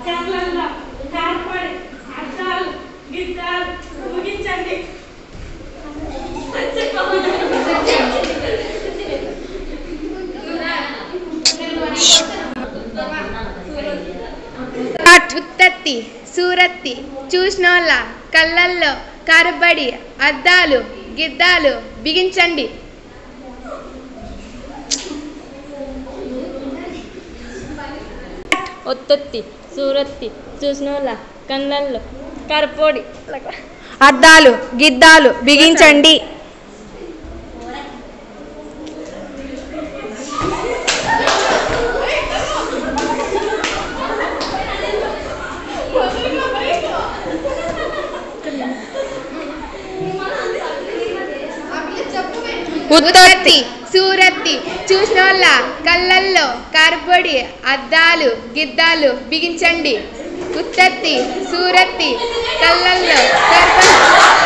కళ్ళల్లో కార్పడి అద్దాలు గిద్దాలు ముగించండి ఉత్తత్తి సూరత్తి చూసినోళ్ళ కళ్ళల్లో కరబడి అద్దాలు గిద్దాలు బిగించండి ఒత్తొత్తి సూరత్తి చూసినోళ్ళ కళ్ళల్లో కరపోడి అద్దాలు గిద్దాలు బిగించండి ఉత్తత్తి సూరత్తి చూసినోళ్ళ కళ్ళల్లో కరపొడి అద్దాలు గిద్దాలు బిగించండి ఉత్తత్తి సూరత్తి కళ్ళల్లో కరపొడి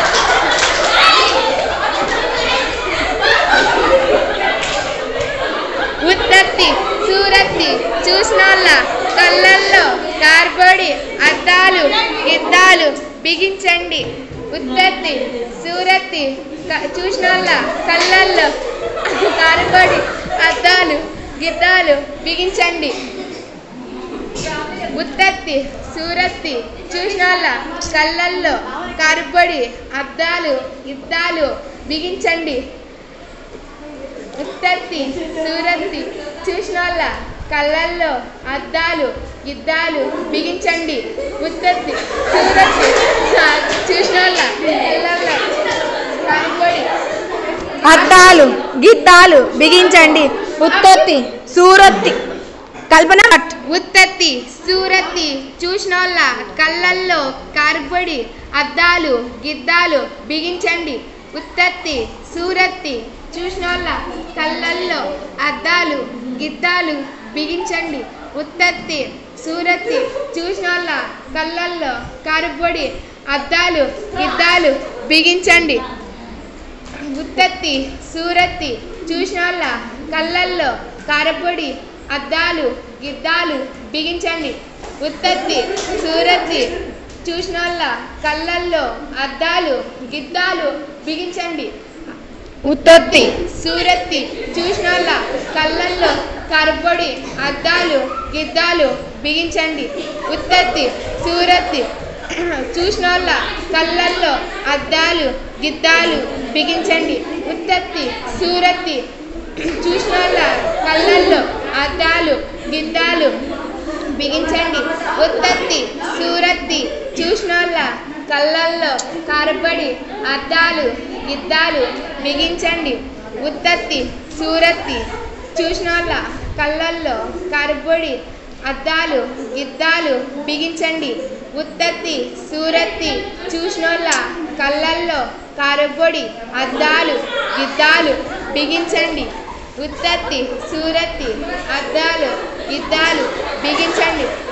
ఉత్తత్తి సూరత్తి చూసినోళ్ళ కళ్ళల్లో కార్బొడి అద్దాలు గిద్దాలు బిగించండి ఉత్తత్తి సూరత్తి క- చూసినోళ్ళ కళ్ళల్లో కార్బొడి అద్దాలు గిద్దాలు బిగించండి ఉత్తత్తి సూరత్తి చూసినోళ్ళ కళ్ళల్లో కరుపొడి అద్దాలు ఇద్దాలు బిగించండి ఉత్తత్తి సూరత్తి చూసినోళ్ళ కళ్ళల్లో అద్దాలు గిద్దాలు బిగించండి ఉత్తత్తి సూరత్తి చూసినోళ్ళ కళ్ళల్లో కరుపొడి అద్దాలు గిద్దాలు బిగించండి ఉత్తొత్తి సూరత్తి కల్పన భట్ ఉత్తత్తి సూరత్తి చూసినోళ్ళ కళ్ళల్లో కరుపొడి అద్దాలు గిద్దాలు బిగించండి ఉత్తత్తి సూరత్తి చూసినోళ్ళ కళ్ళల్లో అద్దాలు గిద్దాలు బిగించండి ఉత్తత్తి సూరత్తి చూసినోళ్ళ కళ్ళల్లో కరుపొడి అద్దాలు గిద్దాలు బిగించండి ఉత్తత్తి సూరత్తి చూసినోళ్ళ కళ్ళల్లో కారపొడి అద్దాలు గిద్దాలు బిగించండి ఉత్తత్తి సూరత్తి చూసినోళ్ళ కళ్ళల్లో అద్దాలు గిద్దాలు బిగించండి ఉత్తత్తి సూరత్తి చూసినోళ్ళ కళ్ళల్లో కరపొడి అద్దాలు గిద్దాలు బిగించండి ఉత్తత్తి సూరత్తి చూసినోళ్ళ కళ్ళల్లో అద్దాలు గిద్దాలు బిగించండి ఉత్తత్తి సూరత్తి చూసినోళ్ళ కళ్ళల్లో అద్దాలు గిద్దాలు బిగించండి ఉత్తత్తి సూరత్తి చూసినోళ్ళ కళ్ళల్లో కారపడి అద్దాలు గిద్దాలు బిగించండి ఉత్తత్తి సూరత్తి చూసినోళ్ళ కళ్ళల్లో కరపొడి అద్దాలు గిద్దాలు బిగించండి ఉత్తత్తి సూరత్తి చూసినోళ్ళ కళ్ళల్లో కారపొడి అద్దాలు గిద్దాలు బిగించండి ఉత్తత్తి సూరత్తి అద్దాలు గిద్దాలు బిగించండి